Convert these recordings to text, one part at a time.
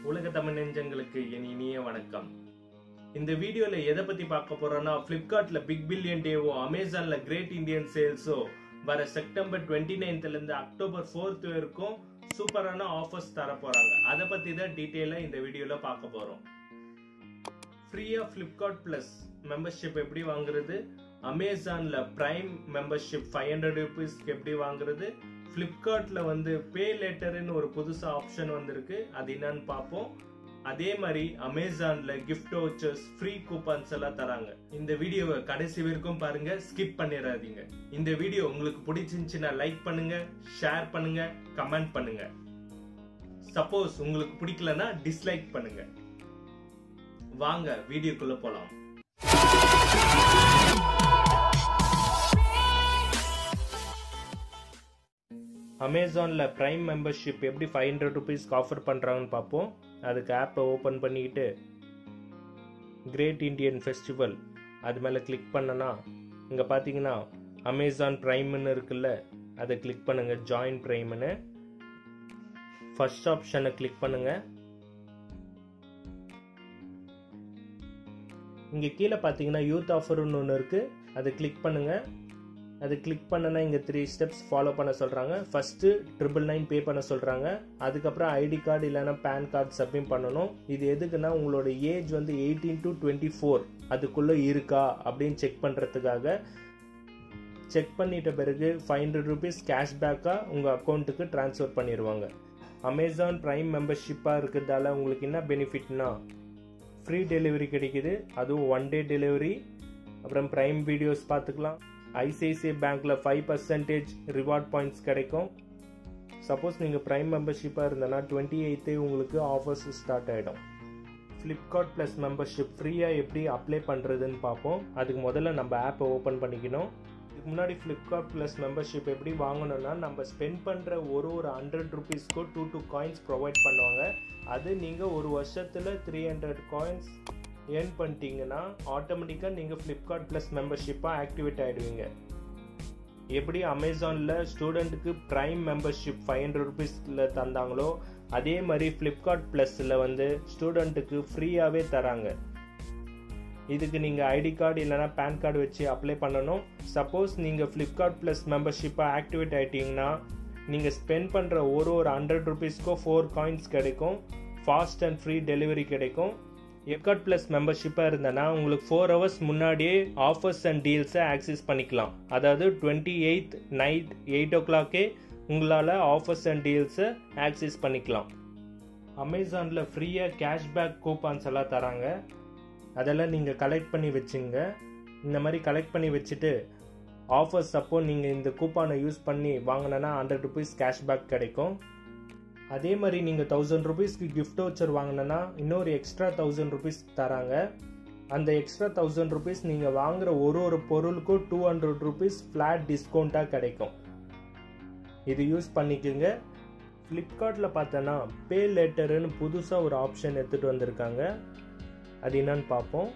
உலக தமிழ் நெஞ்சங்களுக்கு என் இனிய வணக்கம் இந்த வீடியோல எதை பத்தி பார்க்க போறோம்னா பிளிப்கார்ட்ல பிக் பில்லியன் டேவோ அமேசான்ல கிரேட் இந்தியன் சேல்ஸோ வர செப்டம்பர் டுவெண்ட்டி நைன்த்ல இருந்து அக்டோபர் ஃபோர்த் வரைக்கும் சூப்பரான ஆஃபர்ஸ் தர போறாங்க அதை பத்தி தான் டீட்டெயிலா இந்த வீடியோல பார்க்க போறோம் ஃப்ரீயா பிளிப்கார்ட் பிளஸ் மெம்பர்ஷிப் எப்படி வாங்குறது அமேசான்ல பிரைம் மெம்பர்ஷிப் ஃபைவ் ஹண்ட்ரட் ருபீஸ்க்கு எப்படி வாங்குறது ஃப்ளிப்கார்ட்ல வந்து பே லேட்டர்னு ஒரு புதுசா ஆப்ஷன் வந்திருக்கு அது என்னன்னு பார்ப்போம் அதே மாதிரி அமேசான்ல கிஃப்ட் வச்சர்ஸ் ஃப்ரீ கூப்பன்ஸ் எல்லாம் தராங்க இந்த வீடியோவை கடைசி வரைக்கும் பாருங்க ஸ்கிப் பண்ணிடாதீங்க இந்த வீடியோ உங்களுக்கு பிடிச்சிருந்துச்சுன்னா லைக் பண்ணுங்க ஷேர் பண்ணுங்க கமெண்ட் பண்ணுங்க சப்போஸ் உங்களுக்கு பிடிக்கலனா டிஸ்லைக் பண்ணுங்க வாங்க வீடியோக்குள்ள போலாம் அமேசான்ல பிரைம் மெம்பர்ஷிப் எப்படி ஃபைவ் ஹண்ட்ரட் ருபீஸ்க்கு ஆஃபர் பண்றாங்கன்னு பார்ப்போம் அதுக்கு ஆப்பை ஓப்பன் பண்ணிக்கிட்டு கிரேட் இந்தியன் ஃபெஸ்டிவல் அது மேலே கிளிக் பண்ணனா இங்கே பார்த்தீங்கன்னா அமேசான் ப்ரைம்னு இருக்குல்ல அதை கிளிக் பண்ணுங்க ஜாயின் ப்ரைம்னு ஃபர்ஸ்ட் ஆப்ஷனை கிளிக் பண்ணுங்க இங்கே கீழே பார்த்தீங்கன்னா யூத் ஆஃபர்னு ஒன்று இருக்குது அதை கிளிக் பண்ணுங்க அது கிளிக் பண்ணனா இங்கே த்ரீ ஸ்டெப்ஸ் ஃபாலோ பண்ண சொல்கிறாங்க ஃபஸ்ட்டு ட்ரிபிள் நைன் பே பண்ண சொல்கிறாங்க அதுக்கப்புறம் ஐடி கார்டு இல்லைன்னா பேன் கார்டு சப்மிட் பண்ணணும் இது எதுக்குன்னா உங்களோட ஏஜ் வந்து எயிட்டீன் டு டுவெண்ட்டி ஃபோர் அதுக்குள்ளே இருக்கா அப்படின்னு செக் பண்ணுறதுக்காக செக் பண்ணிட்ட பிறகு ஃபைவ் ஹண்ட்ரட் ருபீஸ் கேஷ்பேக்காக உங்கள் அக்கௌண்ட்டுக்கு ட்ரான்ஸ்ஃபர் பண்ணிடுவாங்க அமேசான் ப்ரைம் மெம்பர்ஷிப்பாக இருக்கிறதால உங்களுக்கு என்ன பெனிஃபிட்னா ஃப்ரீ டெலிவரி கிடைக்குது அதுவும் ஒன் டே டெலிவரி அப்புறம் ப்ரைம் வீடியோஸ் பார்த்துக்கலாம் ஐசிஐசிஐ பேங்க்கில் ஃபைவ் பர்சன்டேஜ் ரிவார்ட் பாயிண்ட்ஸ் கிடைக்கும் சப்போஸ் நீங்கள் ப்ரைம் மெம்பர்ஷிப்பாக இருந்தனா டுவெண்ட்டி எயித்தே உங்களுக்கு ஆஃபர்ஸ் ஸ்டார்ட் ஆகிடும் ஃப்ளிப்கார்ட் ப்ளஸ் மெம்பர்ஷிப் ஃப்ரீயாக எப்படி அப்ளை பண்ணுறதுன்னு பார்ப்போம் அதுக்கு முதல்ல நம்ம ஆப்பை ஓப்பன் பண்ணிக்கணும் இதுக்கு முன்னாடி ஃப்ளிப்கார்ட் ப்ளஸ் மெம்பர்ஷிப் எப்படி வாங்கணும்னா நம்ம ஸ்பெண்ட் பண்ணுற ஒரு ஒரு ஹண்ட்ரட் ருபீஸ்க்கோ டூ டூ காயின்ஸ் ப்ரொவைட் பண்ணுவாங்க அது நீங்கள் ஒரு வருஷத்தில் த்ரீ ஹண்ட்ரட் காயின்ஸ் ஏர்ன் பண்ணிட்டீங்கன்னா ஆட்டோமேட்டிக்காக நீங்கள் ஃப்ளிப்கார்ட் ப்ளஸ் மெம்பர்ஷிப்பாக ஆக்டிவேட் ஆகிடுவீங்க எப்படி அமேசானில் ஸ்டூடெண்ட்டுக்கு ப்ரைம் மெம்பர்ஷிப் ஃபைவ் ஹண்ட்ரட் ருபீஸில் தந்தாங்களோ அதே மாதிரி ஃப்ளிப்கார்ட் ப்ளஸில் வந்து ஸ்டூடெண்ட்டுக்கு ஃப்ரீயாகவே தராங்க இதுக்கு நீங்கள் ஐடி கார்டு இல்லைனா பேன் கார்டு வச்சு அப்ளை பண்ணணும் சப்போஸ் நீங்கள் ஃப்ளிப்கார்ட் ப்ளஸ் மெம்பர்ஷிப்பாக ஆக்டிவேட் ஆகிட்டீங்கன்னா நீங்கள் ஸ்பெண்ட் பண்ணுற ஒரு ஒரு ஹண்ட்ரட் ருபீஸ்க்கோ ஃபோர் காயின்ஸ் கிடைக்கும் ஃபாஸ்ட் அண்ட் ஃப்ரீ டெலிவரி கிடைக்கும் எப்கார்ட் ப்ளஸ் மெம்பர்ஷிப்பாக இருந்தனா உங்களுக்கு ஃபோர் ஹவர்ஸ் முன்னாடியே ஆஃபர்ஸ் அண்ட் டீல்ஸை ஆக்சஸ் பண்ணிக்கலாம் அதாவது டுவெண்ட்டி எயித் நைட் எயிட் ஓ கிளாக்கே உங்களால் ஆஃபர்ஸ் அண்ட் டீல்ஸை ஆக்சஸ் பண்ணிக்கலாம் அமேசானில் ஃப்ரீயாக கேஷ்பேக் கூப்பான்ஸ் எல்லாம் தராங்க அதெல்லாம் நீங்கள் கலெக்ட் பண்ணி வச்சுங்க இந்த மாதிரி கலெக்ட் பண்ணி வச்சுட்டு ஆஃபர்ஸ் அப்போ நீங்கள் இந்த கூப்பானை யூஸ் பண்ணி வாங்கினா ஹண்ட்ரட் ருபீஸ் கேஷ்பேக் கிடைக்கும் அதே மாதிரி நீங்கள் தௌசண்ட் ருபீஸ்க்கு கிஃப்ட் வச்சர் வாங்கினா இன்னொரு எக்ஸ்ட்ரா தௌசண்ட் ருபீஸ் தராங்க அந்த எக்ஸ்ட்ரா தௌசண்ட் ருபீஸ் நீங்கள் வாங்குற ஒரு ஒரு பொருளுக்கும் டூ ஹண்ட்ரட் ருபீஸ் ஃப்ளாட் டிஸ்கவுண்ட்டாக கிடைக்கும் இது யூஸ் பண்ணிக்கோங்க ஃப்ளிப்கார்ட்டில் பார்த்தோன்னா பே லேட்டருன்னு புதுசாக ஒரு ஆப்ஷன் எடுத்துகிட்டு வந்திருக்காங்க அது என்னன்னு பார்ப்போம்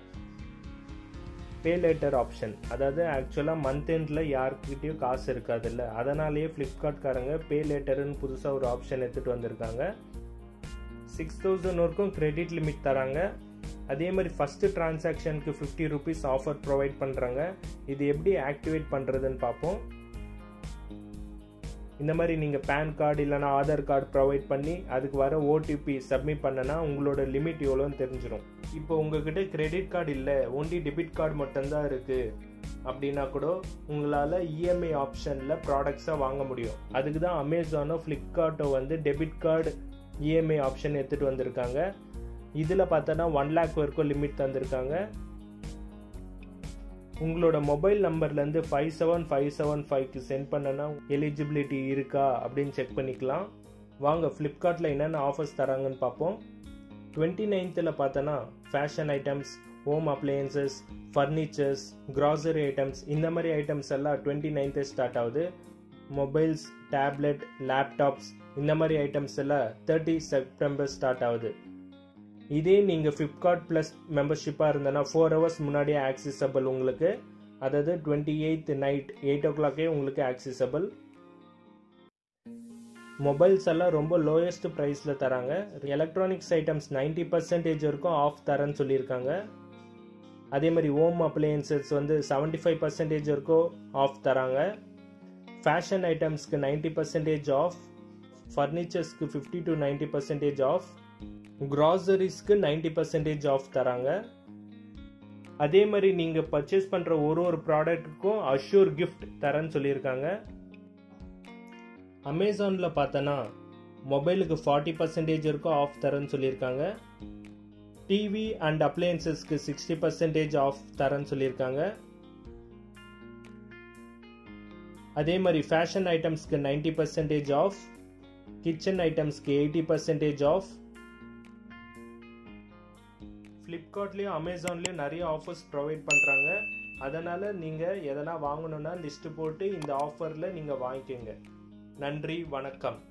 பே லேட்டர் ஆப்ஷன் அதாவது ஆக்சுவலாக மந்த் எண்டில் யாருக்கிட்டேயும் காசு இருக்காதுல்ல அதனாலேயே ஃப்ளிப்கார்ட்காரங்க பே லேட்டர்னு புதுசாக ஒரு ஆப்ஷன் எடுத்துகிட்டு வந்திருக்காங்க சிக்ஸ் தௌசண்ட் வரைக்கும் கிரெடிட் லிமிட் தராங்க அதே மாதிரி ஃபஸ்ட்டு டிரான்சாக்ஷனுக்கு ஃபிஃப்டி ருபீஸ் ஆஃபர் ப்ரொவைட் பண்ணுறாங்க இது எப்படி ஆக்டிவேட் பண்ணுறதுன்னு பார்ப்போம் இந்த மாதிரி நீங்கள் பேன் கார்டு இல்லைனா ஆதார் கார்டு ப்ரொவைட் பண்ணி அதுக்கு வர ஓடிபி சப்மிட் பண்ணனா உங்களோட லிமிட் எவ்வளோன்னு தெரிஞ்சிடும் இப்போ உங்ககிட்ட கிரெடிட் கார்டு இல்லை ஒன்லி டெபிட் கார்டு மட்டும்தான் இருக்குது அப்படின்னா கூட உங்களால் இஎம்ஐ ஆப்ஷனில் ப்ராடக்ட்ஸாக வாங்க முடியும் அதுக்கு தான் அமேசானோ ஃப்ளிப்கார்ட்டோ வந்து டெபிட் கார்டு இஎம்ஐ ஆப்ஷன் எடுத்துகிட்டு வந்திருக்காங்க இதில் பார்த்தோன்னா ஒன் லேக் வரைக்கும் லிமிட் தந்திருக்காங்க உங்களோட மொபைல் நம்பர்லேருந்து ஃபைவ் செவன் ஃபைவ் செவன் ஃபைவ்க்கு சென்ட் பண்ணனா எலிஜிபிலிட்டி இருக்கா அப்படின்னு செக் பண்ணிக்கலாம் வாங்க ஃப்ளிப்கார்ட்டில் என்னென்ன ஆஃபர்ஸ் தராங்கன்னு பார்ப்போம் டுவெண்ட்டி நைன்த்தில் பார்த்தோன்னா fashion items home appliances furnitures grocery items இந்த மாதிரி ஐட்டம்ஸ் எல்லாம் டுவெண்ட்டி நைன்த்து ஸ்டார்ட் ஆகுது மொபைல்ஸ் டேப்லெட் லேப்டாப்ஸ் இந்த மாதிரி ஐட்டம்ஸ் எல்லாம் தேர்ட்டி செப்டம்பர் ஸ்டார்ட் ஆகுது இதே நீங்கள் ஃப்ளிப்கார்ட் ப்ளஸ் மெம்பர்ஷிப்பாக இருந்தனா ஃபோர் ஹவர்ஸ் முன்னாடியே ஆக்சசபிள் உங்களுக்கு அதாவது டுவெண்ட்டி எயித் நைட் எயிட் ஓ கிளாக்கே உங்களுக்கு ஆக்சசபிள் மொபைல்ஸ் எல்லாம் ரொம்ப லோயஸ்ட் ப்ரைஸில் தராங்க எலக்ட்ரானிக்ஸ் ஐட்டம்ஸ் நைன்டி பர்சன்டேஜ் வரைக்கும் ஆஃப் தரேன்னு சொல்லியிருக்காங்க அதே மாதிரி ஹோம் அப்ளையன்சஸ் வந்து செவன்டி ஃபைவ் பர்சன்டேஜ் வரைக்கும் ஆஃப் தராங்க ஃபேஷன் ஐட்டம்ஸ்க்கு நைன்டி பர்சன்டேஜ் ஆஃப் ஃபர்னிச்சர்ஸ்க்கு fifty to ninety percentage off க்ராசரிஸ்க்கு நைன்டி பர்சன்டேஜ் ஆஃப் தராங்க அதே மாதிரி நீங்கள் பர்ச்சேஸ் பண்ணுற ஒரு ஒரு ப்ராடக்ட்டுக்கும் அஷ்யூர் கிஃப்ட் தரேன்னு சொல்லியிருக்காங்க அமேசானில் பார்த்தோன்னா மொபைலுக்கு ஃபார்ட்டி பர்சன்டேஜ் வரைக்கும் ஆஃப் தரேன்னு சொல்லியிருக்காங்க டிவி அண்ட் அப்ளையன்சஸ்க்கு சிக்ஸ்டி பர்சன்டேஜ் ஆஃப் தரேன்னு சொல்லியிருக்காங்க அதே மாதிரி ஃபேஷன் ஐட்டம்ஸ்க்கு நைன்டி பர்சன்டேஜ் ஆஃப் கிச்சன் ஐட்டம்ஸ்க்கு எயிட்டி பர்சன்டேஜ் ஆஃப் ஃப்ளிப்கார்ட்லேயும் அமேசான்லேயும் நிறைய ஆஃபர்ஸ் ப்ரொவைட் பண்ணுறாங்க அதனால் நீங்கள் எதனா வாங்கணுன்னா லிஸ்ட்டு போட்டு இந்த ஆஃபரில் நீங்கள் வாங்கிக்கோங்க நன்றி வணக்கம்